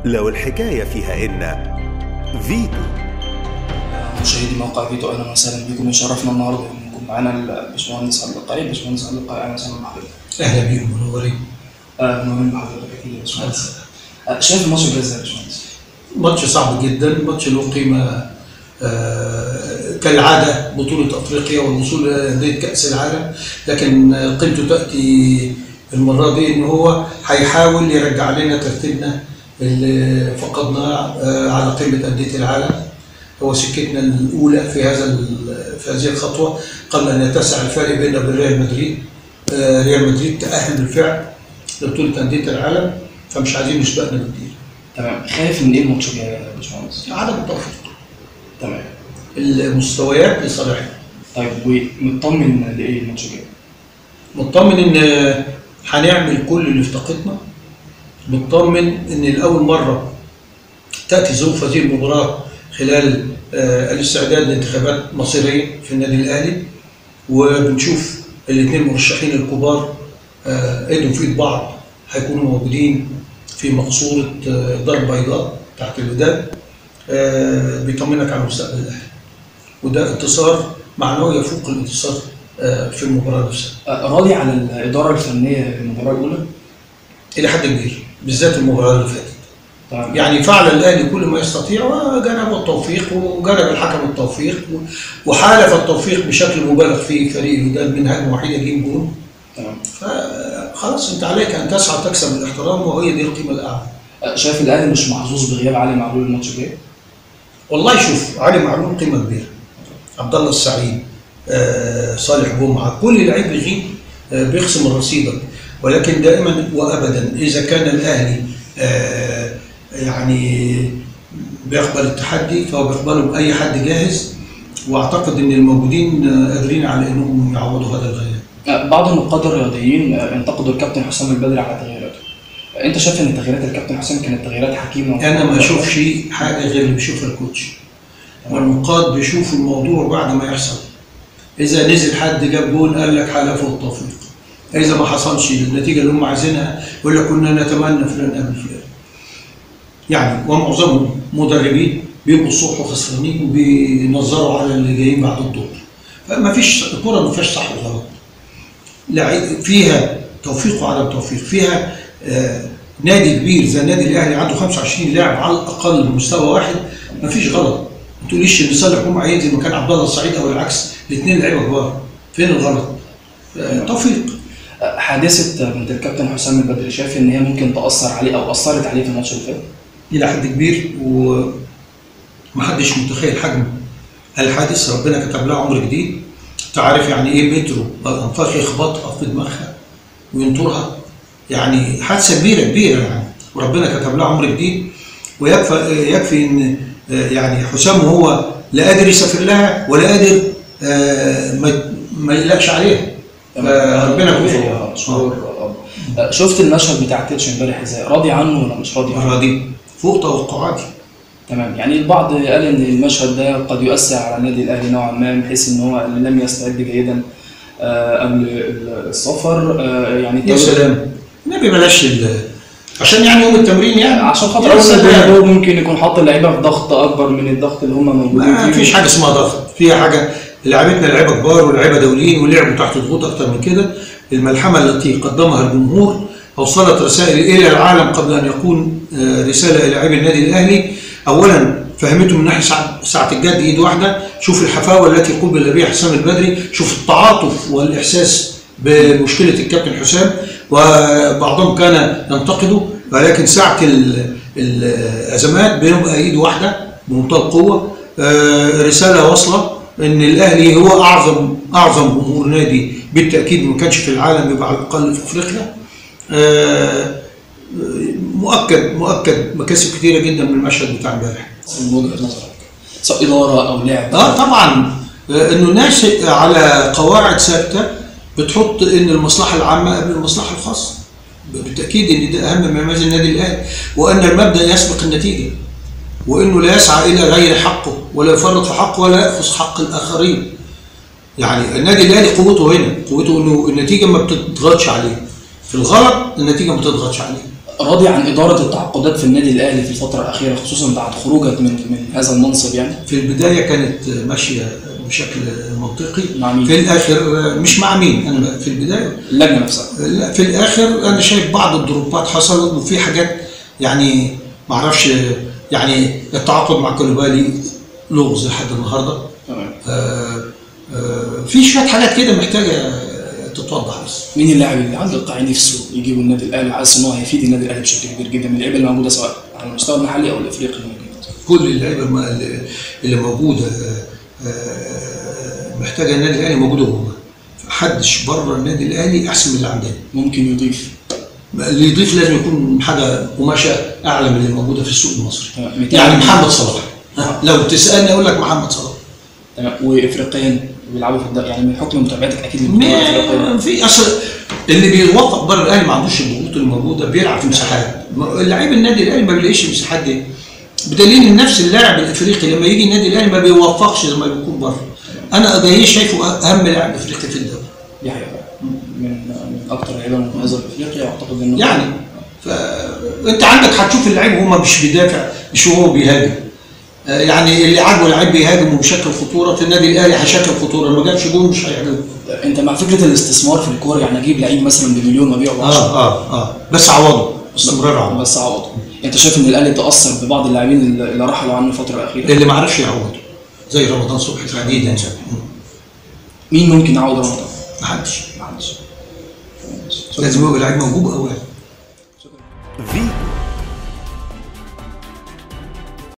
لو الحكاية فيها إن فيتو مشاهدي موقع فيديو اهلا وسهلا بكم يشرفنا النهارده ان يكون معانا الباشمهندس عبد القيم باشمهندس عبد القيم اهلا وسهلا بحضرتك اهلا بيكم منورين آه، مهم بحضرتك اكيد يا باشمهندس آه، شايف الماتش الجاي ازاي يا باشمهندس؟ ماتش صعب جدا ماتش له قيمه آه، كالعاده بطوله افريقيا والوصول الى انديه كاس العالم لكن آه، قيمته تاتي المره دي ان هو هيحاول يرجع لنا ترتيبنا اللي فقدناه آه، على قمه انديه العالم هو سكتنا الاولى في هذا ال- في هذه الخطوه قبل ان يتسع الفارق بيننا وبين ريال مدريد آه، ريال مدريد تاهل بالفعل لبطوله انديه العالم فمش عايزين نسبقنا بكتير تمام خايف من ايه الماتش الجاي يا باشمهندس؟ عدم التوفيق تمام المستويات لصالحنا طيب ومطمن لايه الماتش الجاي؟ مطمن ان هنعمل كل اللي في طاقتنا مطمن ان لاول مره تاتي ظروف هذه المباراه خلال آه، الاستعداد لانتخابات مصيريه في النادي الاهلي وبنشوف الاثنين مرشحين الكبار آه، ايدهم في ايد بعض هيكونوا موجودين في مقصوره آه، دار البيضاء تحت الوداد آه، بيطمنك على مستقبل الاهلي وده انتصار معنوي يفوق الانتصار آه، في المباراه نفسها آه، راضي على الاداره الفنيه للمباراه الاولى؟ الى حد كبير بالذات المباراه اللي فاتت تمام يعني فعل الاهلي كل ما يستطيع وجنب التوفيق وجنب الحكم التوفيق و- وحالف التوفيق بشكل مبالغ فيه فريق الوداد من هجمه وحيده يجيب جون تمام فخلاص انت عليك ان تسعى تكسب الاحترام وهي دي القيمه الاعلى آه، شايف الاهلي مش محظوظ بغياب علي معلول الماتش الجاي؟ والله شوف علي معلول قيمه كبيره عبد الله السعيد آه، صالح جمعه كل لعيب بيغيب آه، بيخصم رصيدك ولكن دائما وابدا اذا كان الاهلي آه، يعني بيقبل التحدي فهو بيقبله باي حد جاهز واعتقد ان الموجودين آه، قادرين على انهم يعوضوا هذا الغياب آه، بعض النقاد الرياضيين آه، انتقدوا الكابتن حسام البدري على تغييراته آه، انت شايف ان تغييرات الكابتن حسام كانت تغييرات حكيمه انا ما اشوفش حاجه غير اللي بيشوفها الكوتش والنقاد بيشوفوا الموضوع بعد ما يحصل اذا نزل حد جاب جول قال لك حلفه التوفيق اذا ما حصلش النتيجه اللي هم عايزينها يقول لك كنا نتمنى فلان قبل فلان يعني ومعظمهم مدربين بيبقوا الصبح خسرانين وبينظروا على اللي جايين بعد الظهر فما فيش الكوره ما فيهاش صح وغلط لعي- فيها توفيق وعدم توفيق فيها آه نادي كبير زي النادي الاهلي عنده 25 لاعب على الاقل بمستوى واحد ما فيش غلط ما تقوليش ان صالح جمعه ينزل مكان عبد الله السعيد او العكس الاثنين لعيبه كبار فين الغلط؟ آه توفيق آه، حادثه بنت الكابتن حسام البدري شايف ان هي ممكن تاثر عليه او اثرت عليه في الماتش اللي فات؟ الى حد كبير ومحدش متخيل حجم الحادث ربنا كتب لها عمر جديد تعرف يعني ايه مترو الانفاق يخبطها في دماغها وينطرها يعني حادثه كبيره كبيره يعني وربنا كتب لها عمر جديد ويكفي يكفي ان آه، يعني حسام هو لا قادر يسافر لها ولا قادر آه، ما- ما يقلقش عليها فربنا يكون في طبيعي، عونها. آه، شعور الأب. آه، شفت المشهد بتاع تيتش امبارح ازاي؟ راضي عنه ولا مش راضي عنه؟ راضي فوق توقعاتي تمام يعني البعض قال ان المشهد ده قد يؤثر على النادي الاهلي نوعا ما بحيث ان هو لم يستعد جيدا آه، قبل السفر آه، يعني يا سلام النبي بلاش ال- عشان يعني يوم التمرين يعني عشان خاطر يا اول سلام. الجمهور ممكن يكون حاط اللعيبه في ضغط اكبر من الضغط اللي هم موجودين ما فيه فيش حاجه اسمها ضغط فيها حاجه لعيبتنا لعيبه كبار ولاعيبه دوليين ولعبوا تحت ضغوط اكتر من كده الملحمه التي قدمها الجمهور اوصلت رسائل الى العالم قبل ان يكون آه، رساله الى لاعبي النادي الاهلي اولا فهمتهم من ناحيه ساعه ساعة الجد ايد واحده شوف الحفاوه التي قبل بها حسام البدري شوف التعاطف والاحساس بمشكله الكابتن حسام وبعضهم كان ينتقده ولكن ساعه ال- الازمات بيبقى ايد واحده بمنتهى القوه آه، رساله واصله ان الاهلي هو اعظم اعظم جمهور نادي بالتاكيد ما كانش في العالم يبقى على الاقل في افريقيا آه، مؤكد مؤكد مكاسب كتيره جدا من المشهد بتاع امبارح من وجهه نظرك سواء اداره او لعب اه طبعا آه، انه ناشئ على قواعد ثابته بتحط ان المصلحه العامه قبل المصلحه الخاصه بالتاكيد ان ده اهم ما يميز النادي الاهلي وان المبدا يسبق النتيجه وانه لا يسعى الى غير حقه ولا يفرط في حقه ولا ياخذ حق الاخرين يعني النادي الاهلي قوته هنا قوته انه النتيجه ما بتضغطش عليه في الغلط النتيجه ما بتضغطش عليه راضي عن اداره التعاقدات في النادي الاهلي في الفتره الاخيره خصوصا بعد خروجك من من هذا المنصب يعني في البدايه كانت ماشيه بشكل منطقي مع مين؟ في الاخر مش مع مين انا في البدايه اللجنه نفسها لا في الاخر انا شايف بعض الضروبات حصلت وفي حاجات يعني ما اعرفش يعني التعاقد مع كولوبالي لغز لحد النهارده تمام آه، آه، في شويه حاجات كده محتاجه تتوضح بس مين اللاعب اللي عند القاعي نفسه يجيبه النادي الاهلي حاسس ان هو هيفيد النادي الاهلي بشكل كبير جدا من اللعيبه اللي موجوده سواء على المستوى المحلي او الافريقي اللي موجود كل اللعيبه الم- اللي- اللي موجوده آه، آه، محتاجه النادي الاهلي موجوده جوه محدش بره النادي الاهلي احسن من اللي عندنا ممكن يضيف اللي يضيف لازم يكون حاجه قماشه اعلى من اللي موجوده في السوق المصري تمام. يعني محمد صلاح ها، لو تسالني اقول لك محمد صلاح تمام وافريقيا بيلعبوا في الدوري يعني من حكم متابعتك اكيد للبطولات الافريقيه ما في اصل اللي بيوفق بره الاهلي ما عندوش الضغوط الموجوده بيلعب في مساحات اللعيب النادي الاهلي ما بيلاقيش المساحات دي بدليل ان نفس اللاعب الافريقي لما يجي النادي الاهلي ما بيوفقش زي ما بيكون بره انا اداييه شايفه اهم لاعب افريقي في الدوري يحيى من من اكثر اللعيبه المميزه في افريقيا واعتقد انه يعني فانت عندك هتشوف اللعيب هو مش بيدافع مش هو بيهاجم آه، يعني اللي عاجبه لعيب بيهاجم وبيشكل خطوره في النادي الاهلي هيشكل خطوره ما جابش جول مش هيعجبه انت مع فكره الاستثمار في الكوره يعني اجيب لعيب مثلا بمليون وابيعه ب 10 اه اه اه بس عوضه استمرار عوضه بس عوضه انت شايف ان الاهلي تاثر ببعض اللاعبين اللي اللي رحلوا عنه الفتره الاخيره اللي ما عرفش يعوضه زي رمضان صبحي تحديدا مين ممكن يعوض رمضان؟ ما حدش محدش لازم يبقى لعيب موهوب قوي فيتو